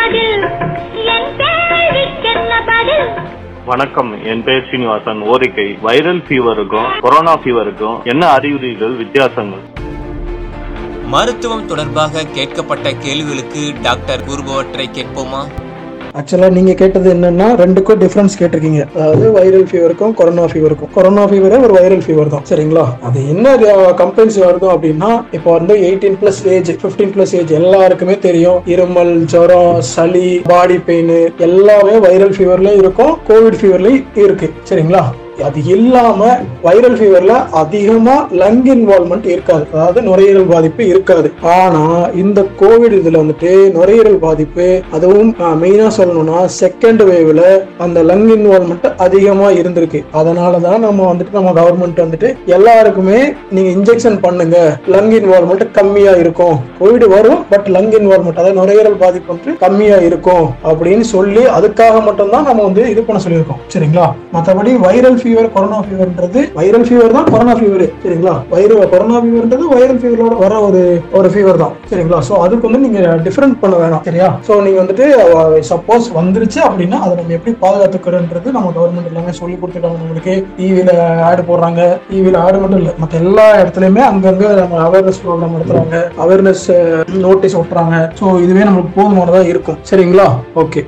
பதில் என் கேள்விக்கென்ன பதில் வணக்கம் என் பெயர் ஸ்ரீனிவாசன் ஓரிக்கை வைரல் ஃபீவருக்கும் கொரோனா ஃபீவருக்கும் என்ன அறிகுறிகள் வித்தியாசங்கள் மருத்துவம் தொடர்பாக கேட்கப்பட்ட கேள்விகளுக்கு டாக்டர் கூறுபவற்றை கேட்போமா ஆக்சுவலாக நீங்கள் கேட்டது என்னன்னா ரெண்டுக்கும் டிஃப்ரென்ஸ் கேட்டிருக்கீங்க அதாவது வைரல் ஃபீவருக்கும் கொரோனா ஃபீவருக்கும் கொரோனா ஃபீவரே ஒரு வைரல் ஃபீவர் தான் சரிங்களா அது என்ன கம்பெனிஸ் வருதோ அப்படின்னா இப்போ வந்து eighteen plus age fifteen plus age எல்லாருக்குமே தெரியும் இருமல் ஜுரம் சளி பாடி பெயின் எல்லாமே வைரல் ஃபீவர்லயும் இருக்கும் கோவிட் ஃபீவர்லயும் இருக்கு சரிங்களா அது இல்லாம வைரல் ஃபீவர்ல அதிகமா லங் இன்வால்மெண்ட் இருக்காது அதாவது நுரையீரல் பாதிப்பு இருக்காது ஆனா இந்த கோவிட் இதுல வந்துட்டு நுரையீரல் பாதிப்பு அதுவும் மெயினா சொல்லணும்னா செகண்ட் வேவ்ல அந்த லங் இன்வால்மெண்ட் அதிகமா இருந்திருக்கு அதனாலதான் நம்ம வந்துட்டு நம்ம கவர்மெண்ட் வந்துட்டு எல்லாருக்குமே நீங்க இன்ஜெக்ஷன் பண்ணுங்க லங் இன்வால்மெண்ட் கம்மியா இருக்கும் கோவிட் வரும் பட் லங் இன்வால்மெண்ட் அதாவது நுரையீரல் பாதிப்பு வந்து கம்மியா இருக்கும் அப்படின்னு சொல்லி அதுக்காக மட்டும்தான் நம்ம வந்து இது பண்ண சொல்லியிருக்கோம் சரிங்களா மற்றபடி வைரல் ஃபீவர் கொரோனா ஃபீவர்ன்றது வைரல் ஃபீவர் தான் கொரோனா ஃபீவர் சரிங்களா வைரல் கொரோனா ஃபீவர்ன்றது வைரல் ஃபீவரோட வர ஒரு ஒரு ஃபீவர் தான் சரிங்களா ஸோ அதுக்கு வந்து நீங்க டிஃபரெண்ட் பண்ண வேணாம் சரியா ஸோ நீங்க வந்துட்டு சப்போஸ் வந்துருச்சு அப்படின்னா அதை நம்ம எப்படி பாதுகாத்துக்கிறோன்றது நம்ம கவர்மெண்ட் எல்லாமே சொல்லி கொடுத்துருக்காங்க நம்மளுக்கு டிவியில ஆடு போடுறாங்க டிவியில ஆடு மட்டும் இல்லை மற்ற எல்லா இடத்துலயுமே அங்கங்க நம்ம அவேர்னஸ் ப்ரோக்ராம் நடத்துறாங்க அவேர்னஸ் நோட்டீஸ் ஒட்டுறாங்க ஸோ இதுவே நம்மளுக்கு போதுமானதா இருக்கும் சரிங்களா ஓகே